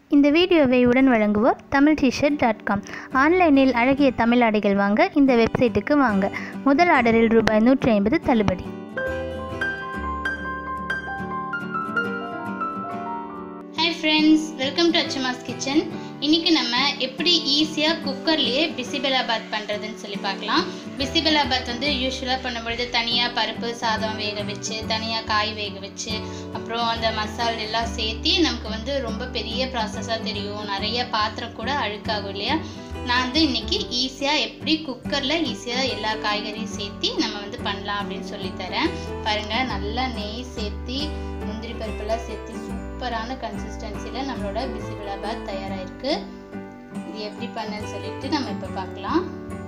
இந்த வீடியோவை உடன் வழங்குவோர் தமிழ் டிஷர்ட் டாட் காம் ஆன்லைனில் அழகிய தமிழ் ஆடைகள் வாங்க இந்த வெப்சைட்டுக்கு வாங்க முதல் ஆர்டரில் ரூபாய் நூற்றி ஐம்பது தள்ளுபடி ஹாய் ஃப்ரெண்ட்ஸ் வெல்கம் டு அச்சமாஸ் கிச்சன் இன்னைக்கு நம்ம எப்படி ஈஸியாக குக்கர்லேயே பிசிபெலாபாத் பண்ணுறதுன்னு சொல்லி பார்க்கலாம் பிசிபெலாபாத் வந்து யூஸ்வலாக பண்ணும்பொழுது தனியாக பருப்பு சாதம் வேக வச்சு தனியாக காய் வேக வச்சு அப்புறம் அந்த மசால் எல்லாம் சேர்த்து நமக்கு வந்து ரொம்ப பெரிய ப்ராசஸாக தெரியும் நிறைய பாத்திரம் கூட அழுக்காகும் இல்லையா நான் வந்து இன்னைக்கு ஈஸியாக எப்படி குக்கரில் ஈஸியாக எல்லா காய்கறியும் சேர்த்து நம்ம வந்து பண்ணலாம் அப்படின்னு சொல்லித்தரேன் பாருங்கள் நல்லா நெய் சேர்த்து முந்திரி பருப்பெல்லாம் சேர்த்து சூப்பரான கன்சிஸ்டன்சியில் நம்மளோட பிசிபிளாபாத் தயாராகிருக்கு இது எப்படி பண்ணன்னு சொல்லிட்டு நம்ம இப்போ பார்க்கலாம்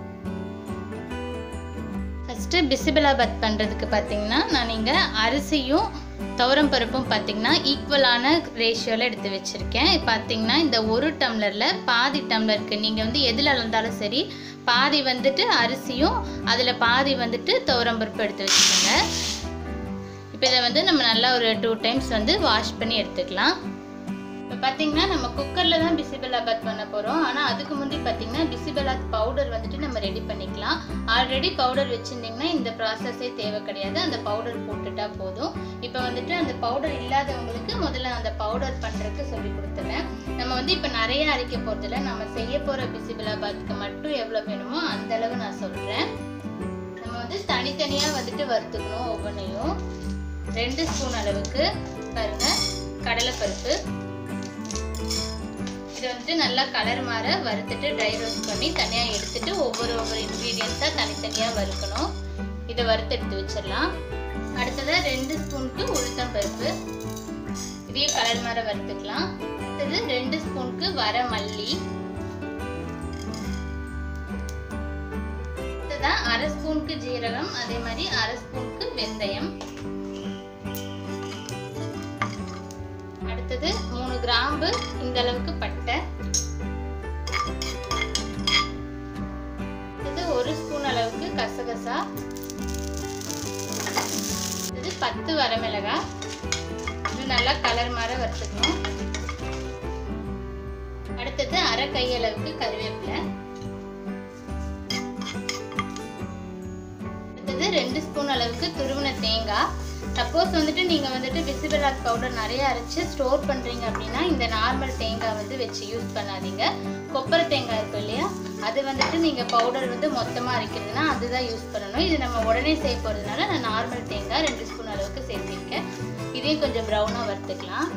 ஃபஸ்ட்டு பிசிபிளாபாத் பண்ணுறதுக்கு பார்த்தீங்கன்னா நான் இங்கே அரிசியும் துவரம் பருப்பும் பார்த்தீங்கன்னா ஈக்குவலான ரேஷியோவில் எடுத்து வச்சுருக்கேன் பார்த்தீங்கன்னா இந்த ஒரு டம்ளரில் பாதி டம்ளருக்கு நீங்கள் வந்து எதில் அளந்தாலும் சரி பாதி வந்துட்டு அரிசியும் அதில் பாதி வந்துட்டு துவரம் பருப்பு எடுத்து வச்சுக்கோங்க இப்போ இதை வந்து நம்ம நல்லா ஒரு டூ டைம்ஸ் வந்து வாஷ் பண்ணி எடுத்துக்கலாம் இப்போ பார்த்தீங்கன்னா நம்ம குக்கரில் தான் பிசிபெலாபாத் பண்ண போகிறோம் ஆனால் அதுக்கு முன்னாடி பார்த்தீங்கன்னா பிசிபெலாத் பவுடர் வந்துட்டு நம்ம ரெடி பண்ணிக்கலாம் ஆல்ரெடி பவுடர் வச்சுருந்தீங்கன்னா இந்த ப்ராசஸே தேவை கிடையாது அந்த பவுடர் போட்டுட்டா போதும் இப்போ வந்துட்டு அந்த பவுடர் இல்லாதவங்களுக்கு முதல்ல அந்த பவுடர் பண்ணுறதுக்கு சொல்லி கொடுத்துறேன் நம்ம வந்து இப்போ நிறைய அரைக்க போகிறதில்ல நம்ம செய்ய போகிற பிசிபெலாபாத்துக்கு மட்டும் எவ்வளோ வேணுமோ அந்த அளவு நான் சொல்கிறேன் நம்ம வந்து தனித்தனியாக வந்துட்டு வறுத்துக்கணும் ஒவ்வொன்றையும் ரெண்டு ஸ்பூன் அளவுக்கு பாருங்க கடலைப்பருப்பு இது வந்துட்டு நல்லா கலர் மாற வறுத்துட்டு ட்ரை ரோஸ்ட் பண்ணி தனியாக எடுத்துட்டு ஒவ்வொரு ஒவ்வொரு இன்க்ரீடியன்ஸாக தனித்தனியாக வறுக்கணும் இதை வறுத்து எடுத்து வச்சிடலாம் அடுத்ததாக ரெண்டு ஸ்பூனுக்கு உளுத்தம் பருப்பு இதையும் கலர் மாற வறுத்துக்கலாம் அடுத்தது ரெண்டு ஸ்பூனுக்கு வர மல்லி அடுத்ததான் அரை ஸ்பூனுக்கு ஜீரகம் அதே மாதிரி அரை ஸ்பூனுக்கு வெந்தயம் அடுத்தது மூணு கிராம்பு இந்த அளவுக்கு பட்டை அடுத்தது ஒரு ஸ்பூன் அளவுக்கு கசகசா இது பத்து வரமிளகாய் இது நல்லா கலர் மாற வறுத்துக்கணும் அடுத்தது அரை கை அளவுக்கு கருவேப்பிலை அடுத்தது ரெண்டு ஸ்பூன் அளவுக்கு துருவின தேங்காய் சப்போஸ் வந்துட்டு நீங்கள் வந்துட்டு பிசிபெலாத் பவுடர் நிறைய அரைச்சி ஸ்டோர் பண்ணுறீங்க அப்படின்னா இந்த நார்மல் தேங்காய் வந்து வச்சு யூஸ் பண்ணாதீங்க கொப்பரை தேங்காய் இருக்கும் இல்லையா அது வந்துட்டு நீங்கள் பவுடர் வந்து மொத்தமாக அரைக்கிறதுனா அதுதான் யூஸ் பண்ணணும் இது நம்ம உடனே செய்ய போகிறதுனால நான் நார்மல் தேங்காய் ரெண்டு ஸ்பூன் அளவுக்கு சேர்த்திருக்கேன் இதையும் கொஞ்சம் ப்ரௌனாக வறுத்துக்கலாம்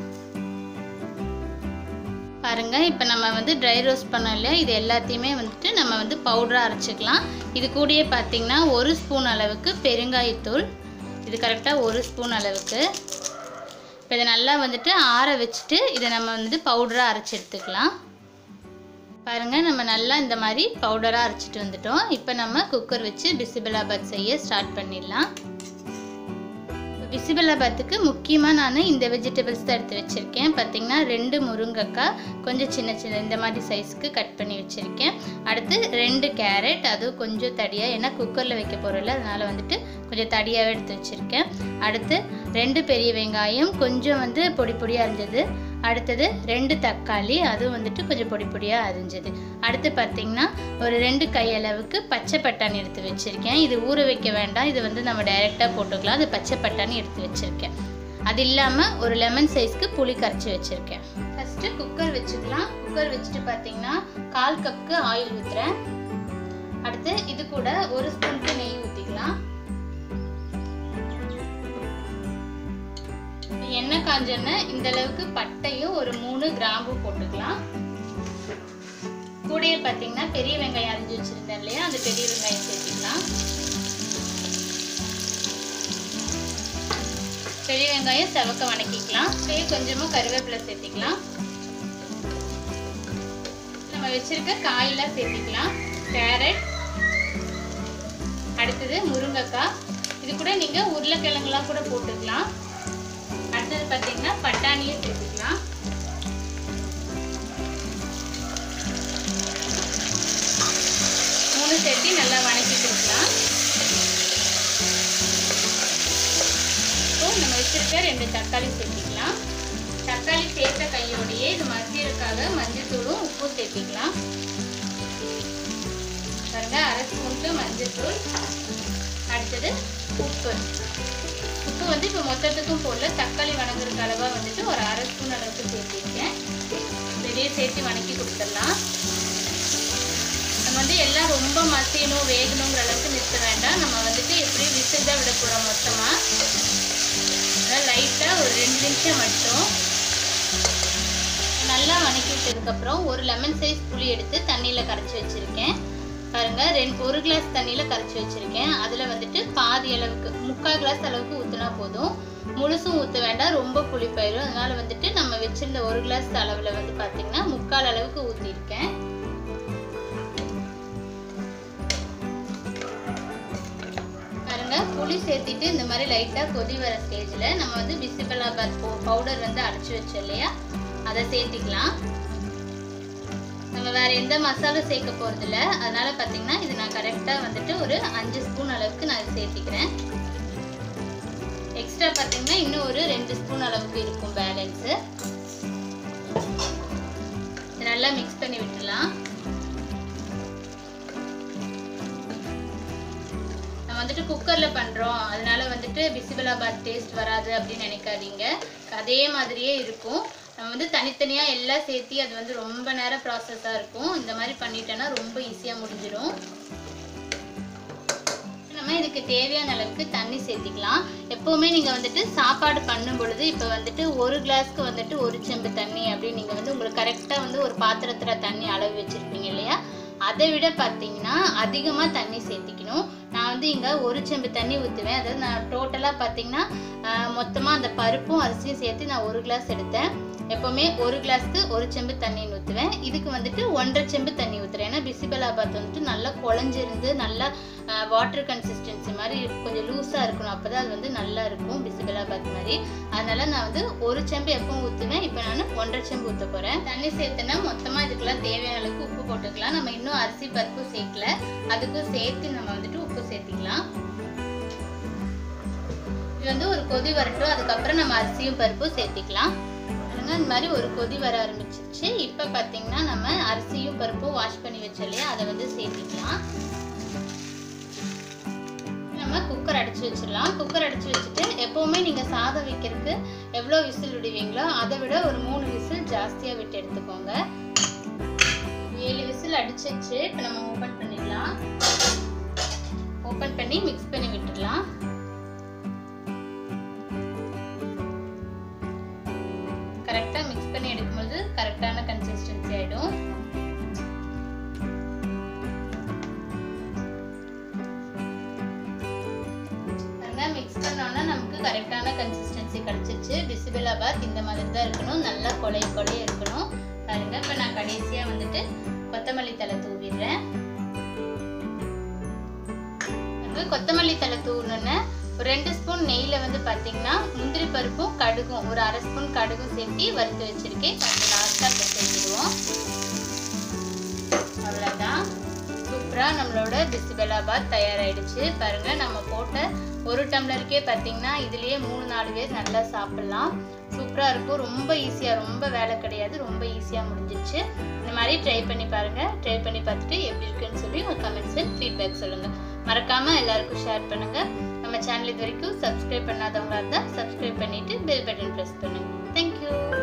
பாருங்க இப்போ நம்ம வந்து ட்ரை ரோஸ்ட் பண்ணோம் இல்லையா இது எல்லாத்தையுமே வந்துட்டு நம்ம வந்து பவுடராக அரைச்சிக்கலாம் இது கூடயே பார்த்தீங்கன்னா ஒரு ஸ்பூன் அளவுக்கு பெருங்காயத்தூள் இது கரெக்டாக ஒரு ஸ்பூன் அளவுக்கு இப்போ இதை நல்லா வந்துட்டு ஆற வச்சுட்டு இதை நம்ம வந்து பவுடராக அரைச்சி எடுத்துக்கலாம் பாருங்கள் நம்ம நல்லா இந்த மாதிரி பவுடராக அரைச்சிட்டு வந்துட்டோம் இப்போ நம்ம குக்கர் வச்சு பிசிபெலாபாத் செய்ய ஸ்டார்ட் பண்ணிடலாம் பிசிபெலாபாத்துக்கு முக்கியமாக நான் இந்த வெஜிடபிள்ஸ் தான் எடுத்து வச்சுருக்கேன் பார்த்திங்கன்னா ரெண்டு முருங்கைக்காய் கொஞ்சம் சின்ன சின்ன இந்த மாதிரி சைஸ்க்கு கட் பண்ணி வச்சுருக்கேன் அடுத்து ரெண்டு கேரட் அதுவும் கொஞ்சம் தடியாக ஏன்னா குக்கரில் வைக்க போகிறோம்ல அதனால் வந்துட்டு கொஞ்சம் தடியாகவே எடுத்து வச்சுருக்கேன் அடுத்து ரெண்டு பெரிய வெங்காயம் கொஞ்சம் வந்து பொடி பொடியாக அரிஞ்சது அடுத்தது ரெண்டு தக்காளி அதுவும் வந்துட்டு கொஞ்சம் பொடி பொடியாக அரிஞ்சது அடுத்து பார்த்திங்கன்னா ஒரு ரெண்டு கையளவுக்கு பச்சை பட்டாணி எடுத்து வச்சுருக்கேன் இது ஊற வைக்க வேண்டாம் இது வந்து நம்ம டைரெக்டாக போட்டுக்கலாம் அது பச்சை பட்டாணி எடுத்து வச்சுருக்கேன் அது இல்லாமல் ஒரு லெமன் சைஸ்க்கு புளி கரைச்சி வச்சுருக்கேன் ஃபஸ்ட்டு குக்கர் வச்சுக்கலாம் குக்கர் வச்சுட்டு பார்த்தீங்கன்னா கால் கப்புக்கு ஆயில் ஊற்றுறேன் அடுத்து இது கூட ஒரு ஸ்பூனுக்கு நெய் ஊற்றிக்கலாம் எண்ணெய் காஞ்சோன்னு இந்த அளவுக்கு பட்டையும் ஒரு மூணு கிராம்பு போட்டுக்கலாம் கூடயே பார்த்தீங்கன்னா பெரிய வெங்காயம் அரிஞ்சு வச்சுருந்தேன் இல்லையா அந்த பெரிய வெங்காயம் சேர்த்திக்கலாம் பெரிய வெங்காயம் செவக்க வணக்கிக்கலாம் அப்படியே கொஞ்சமாக கருவேப்பிலை சேர்த்திக்கலாம் நம்ம வச்சிருக்க காயெல்லாம் சேர்த்திக்கலாம் கேரட் அடுத்தது முருங்கைக்காய் இது கூட நீங்கள் உருளைக்கிழங்குலாம் கூட போட்டுக்கலாம் அடுத்தது பார்த்தீங்கன்னா பட்டாணியை சேர்த்துக்கலாம் மூணு சேர்த்து நல்லா வணக்கி கொடுக்கலாம் இப்போ நம்ம வச்சிருக்க ரெண்டு தக்காளி சேர்த்திக்கலாம் தக்காளி சேர்த்த கையோடையே இது மசியறதுக்காக மஞ்சத்தூளும் உப்பும் சேர்த்திக்கலாம் பாருங்க அரை ஸ்பூனுக்கு மஞ்சத்தூள் அடுத்தது உப்பு உப்பு வந்து இப்போ மொத்தத்துக்கும் போடல தக்காளி வணங்குறதுக்கு அளவாக வந்துட்டு ஒரு அரை ஸ்பூன் அளவுக்கு சேர்த்திருக்கேன் இதே சேர்த்து வணக்கி கொடுத்துடலாம் நம்ம வந்து எல்லாம் ரொம்ப மசியணும் வேகணுங்கிற அளவுக்கு நிறுத்த வேண்டாம் நம்ம வந்துட்டு எப்படியும் விசில் தான் விட போகிறோம் மொத்தமாக அதனால் லைட்டாக ஒரு ரெண்டு நிமிஷம் மட்டும் நல்லா வணக்கி விட்டதுக்கப்புறம் ஒரு லெமன் சைஸ் புளி எடுத்து தண்ணியில் கரைச்சி வச்சுருக்கேன் பாருங்க ரெண்டு ஒரு கிளாஸ் தண்ணியில் கரைச்சி வச்சுருக்கேன் அதில் வந்துட்டு பாதி அளவுக்கு முக்கால் கிளாஸ் அளவுக்கு ஊற்றினா போதும் முழுசும் ஊற்ற வேண்டாம் ரொம்ப புளிப்பாயிரும் அதனால வந்துட்டு நம்ம வச்சிருந்த ஒரு கிளாஸ் அளவில் வந்து பார்த்தீங்கன்னா முக்கால் அளவுக்கு ஊற்றிருக்கேன் பாருங்க புளி சேர்த்திட்டு இந்த மாதிரி லைட்டாக கொதி வர ஸ்டேஜில் நம்ம வந்து பிசிபலாபாத் பவுடர் வந்து அரைச்சி வச்சோம் இல்லையா அதை சேர்த்திக்கலாம் நம்ம வேற எந்த மசாலும் சேர்க்க போறது இல்ல அதனால பாத்தீங்கன்னா இது நான் கரெக்டா வந்துட்டு ஒரு அஞ்சு ஸ்பூன் அளவுக்கு நான் சேர்த்திக்கிறேன் எக்ஸ்ட்ரா பாத்தீங்கன்னா இன்னும் ஒரு ரெண்டு ஸ்பூன் அளவுக்கு இருக்கும் பேலன்ஸ் நல்லா மிக்ஸ் பண்ணி விட்டுலாம் நம்ம வந்துட்டு குக்கர்ல பண்றோம் அதனால வந்துட்டு பிசிபலாபாத் டேஸ்ட் வராது அப்படின்னு நினைக்காதீங்க அதே மாதிரியே இருக்கும் நம்ம வந்து தனித்தனியாக எல்லாம் சேர்த்தி அது வந்து ரொம்ப நேரம் ப்ராசஸாக இருக்கும் இந்த மாதிரி பண்ணிட்டோன்னா ரொம்ப ஈஸியாக முடிஞ்சிடும் நம்ம இதுக்கு தேவையான அளவுக்கு தண்ணி சேர்த்திக்கலாம் எப்போவுமே நீங்கள் வந்துட்டு சாப்பாடு பண்ணும் பொழுது இப்போ வந்துட்டு ஒரு கிளாஸ்க்கு வந்துட்டு ஒரு செம்பு தண்ணி அப்படின்னு நீங்கள் வந்து உங்களுக்கு கரெக்டாக வந்து ஒரு பாத்திரத்தில் தண்ணி அளவு வச்சுருப்பீங்க இல்லையா அதை விட பார்த்தீங்கன்னா அதிகமாக தண்ணி சேர்த்திக்கணும் நான் வந்து இங்கே ஒரு செம்பு தண்ணி ஊற்றுவேன் அதாவது நான் டோட்டலாக பார்த்தீங்கன்னா மொத்தமாக அந்த பருப்பும் அரிசியும் சேர்த்து நான் ஒரு கிளாஸ் எடுத்தேன் எப்போவுமே ஒரு கிளாஸ்க்கு ஒரு செம்பு தண்ணி ஊற்றுவேன் இதுக்கு வந்துட்டு ஒன்றரை செம்பு தண்ணி ஊற்றுறேன் ஏன்னா பிசிபலாபாத் வந்துட்டு நல்லா குழஞ்சிருந்து நல்லா வாட்டர் கன்சிஸ்டன்சி மாதிரி கொஞ்சம் லூஸாக இருக்கணும் அப்போ தான் அது வந்து நல்லா இருக்கும் பிசிபலாபாத் மாதிரி அதனால நான் வந்து ஒரு செம்பு எப்பவும் ஊற்றுவேன் இப்போ நான் ஒன்றரை செம்பு ஊற்ற போகிறேன் தண்ணி சேர்த்துனா மொத்தமாக இதுக்கெல்லாம் தேவையான அளவுக்கு உப்பு போட்டுக்கலாம் நம்ம இன்னும் அரிசி பருப்பு சேர்க்கல அதுக்கும் சேர்த்து நம்ம வந்துட்டு உப்பு சேர்த்திக்கலாம் இது வந்து ஒரு கொதி வரட்டும் அதுக்கப்புறம் நம்ம அரிசியும் பருப்பும் சேர்த்திக்கலாம் பாருங்க இந்த மாதிரி ஒரு கொதி வர ஆரம்பிச்சிருச்சு இப்போ பார்த்தீங்கன்னா நம்ம அரிசியும் பருப்பும் வாஷ் பண்ணி வச்சோம் இல்லையா அதை வந்து சேர்த்திக்கலாம் நம்ம குக்கர் அடைச்சி வச்சிடலாம் குக்கர் அடைச்சி வச்சுட்டு எப்போவுமே நீங்கள் சாதம் வைக்கிறதுக்கு எவ்வளோ விசில் விடுவீங்களோ அதை விட ஒரு மூணு விசில் ஜாஸ்தியாக விட்டு எடுத்துக்கோங்க ஏழு விசில் அடிச்சிச்சு இப்போ நம்ம ஓப்பன் பண்ணிடலாம் ஓப்பன் பண்ணி மிக்ஸ் பண்ணி விட்டுடலாம் கரெக்டாக மிக்ஸ் பண்ணி எடுக்கும்போது கரெக்டான கன்சிஸ்டன்சி ஆகிடும் மிக்ஸ் பண்ணோன்னா நமக்கு கரெக்டான கன்சிஸ்டன்சி கிடச்சிருச்சு பிசிபிலாபாத் இந்த மாதிரி தான் இருக்கணும் நல்லா கொலை கொலைய இருக்கணும் பாருங்க இப்போ நான் கடைசியாக வந்துட்டு கொத்தமல்லி தலை தூவிடுறேன் கொத்தமல்லி தலை தூவினோன்னே ஒரு ரெண்டு ஸ்பூன் நெய்யில் வந்து பார்த்தீங்கன்னா முந்திரி பருப்பும் கடுகும் ஒரு அரை ஸ்பூன் கடுகும் சேர்த்து வறுத்து வச்சுருக்கேன் கொஞ்சம் லாஸ்ட்டாக இப்போ சேர்த்துடுவோம் அவ்வளோதான் சூப்பராக நம்மளோட பிசிபெலாபாத் தயாராகிடுச்சு பாருங்கள் நம்ம போட்ட ஒரு டம்ளருக்கே பார்த்தீங்கன்னா இதுலேயே மூணு நாலு பேர் நல்லா சாப்பிட்லாம் சூப்பராக இருக்கும் ரொம்ப ஈஸியாக ரொம்ப வேலை கிடையாது ரொம்ப ஈஸியாக முடிஞ்சிச்சு இந்த மாதிரி ட்ரை பண்ணி பாருங்கள் ட்ரை பண்ணி பார்த்துட்டு எப்படி இருக்குன்னு சொல்லி உங்கள் கமெண்ட்ஸில் ஃபீட்பேக் சொல்லுங்கள் மறக்காமல் எல்லாருக்கும் ஷேர் பண்ணுங்கள் நம்ம சேனல் இது வரைக்கும் சப்ஸ்கிரைப் பண்ணாதவங்களா இருந்தால் சப்ஸ்கிரைப் பண்ணிவிட்டு பெல் பட்டன் ப்ரெஸ் பண்ணுங்கள் தேங்க்யூ